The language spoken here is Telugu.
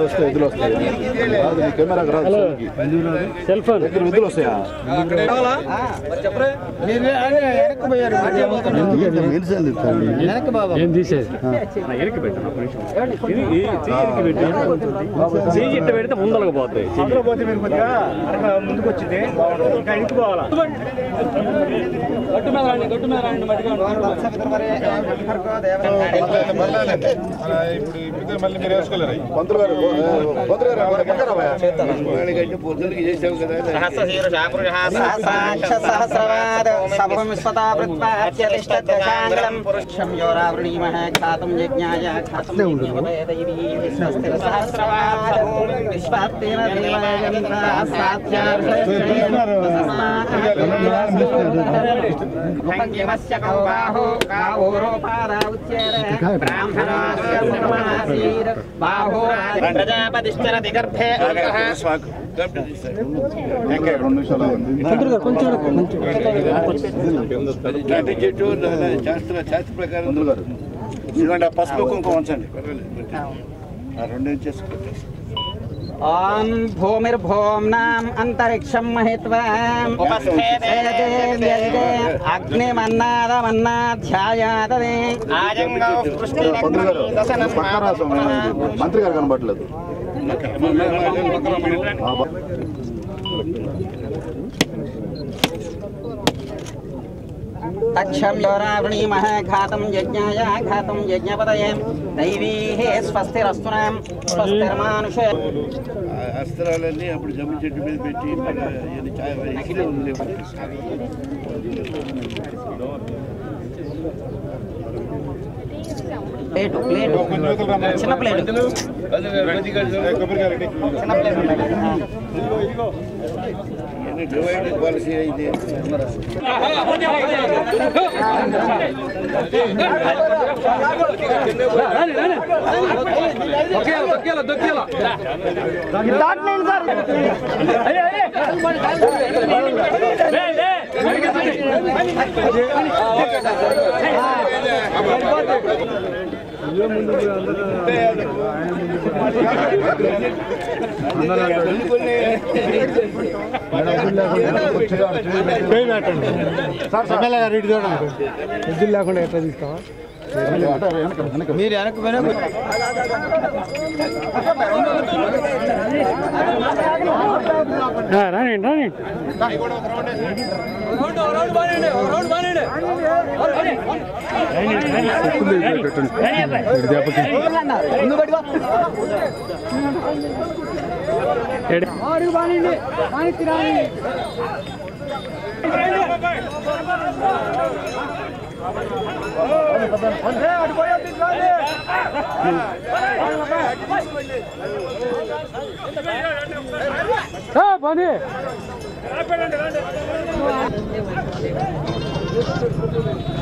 వస్తాయి ఎదురు వస్తాయి రాదు, నీ కెమెరాకి రాదు ఫోన్కి. సెల్ ఫోన్ దగ్గర విధులు వస్తాయా ఏం తీసేది ఎనికి పెట్టాను ఒక నిమిషం. ఇది ఈ చెయ్యి ఎనికి పెట్టు చెయ్యి ఇట్ట పెడితే ముందలకు పోతాయి చెయ్యి. పోతే మీరు కొద్దిగా అరగ ముందుకు వచ్చింది ఇంకా ఇంటికి పోవాలా పంతులు గారు పంతులు గారు అక్కడ పక్కన రావయ్యా. సహస్రవాద సభం విశ్వతా ప్రత్యాతిష్టదశాంగళం పురుషం యోరావృణీమః ఖాతం యజ్ఞాయ ఖాతం యజ్ఞోపేదైవీ విశ్వస్తిర సహస్రవాద విశ్వాత్తేన దేవాయంతా సాధ్యార్హస్య కౌబాహో కావోరోపాదా ఉచ్యేర బ్రాహ్మణాస్య సమాసీర్ బాహో ప్రజాపతిశ్చరతి గర్భే అంగః రెండు నిమిషాలు శాస్త్ర శాస్త్ర ప్రకారం పంతులు గారు ఇదిగోండి ఆ పసుపు కుంకుమ ఉంచండి ఆ రెండు చేసుకోండి ఓం భూమిర్భూమ్నాం అంతరిక్షం మహిత్వా అగ్నిమన్నాదమన్నాధ్యాయాతదే ఆజంగౌ పంతులు గారు పక్కన రా స్వామి. మంత్రి గారు కనబడలేదు ఆ, బా- తక్షం యోరావృణీమః ఘాతం యజ్ఞాయ ఘాతం యజ్ఞపదయే దైవీః స్వస్తిరస్తునాం స్వస్తిర్మానుషే ఆ అస్త్రాలన్నీ అప్పుడు జమ్మి చెట్టు మీద పెట్టి మళ్ళీ ఇది చా- ఇసుకలో వదిలేవాళ్ళు. ప్లేటు ప్లేటు చిన్న ప్లేటు చిన్న ప్లేట్ ఉంటుంది. ఇవన్నీ డివైడ్ పాలసీ అయితే ఎద్దులు లేకుండా ఎట్లా తీస్తావా అటు వెనక, వెనక. మీరు వెనక్కి పోయినా రాని రాని పని ఆ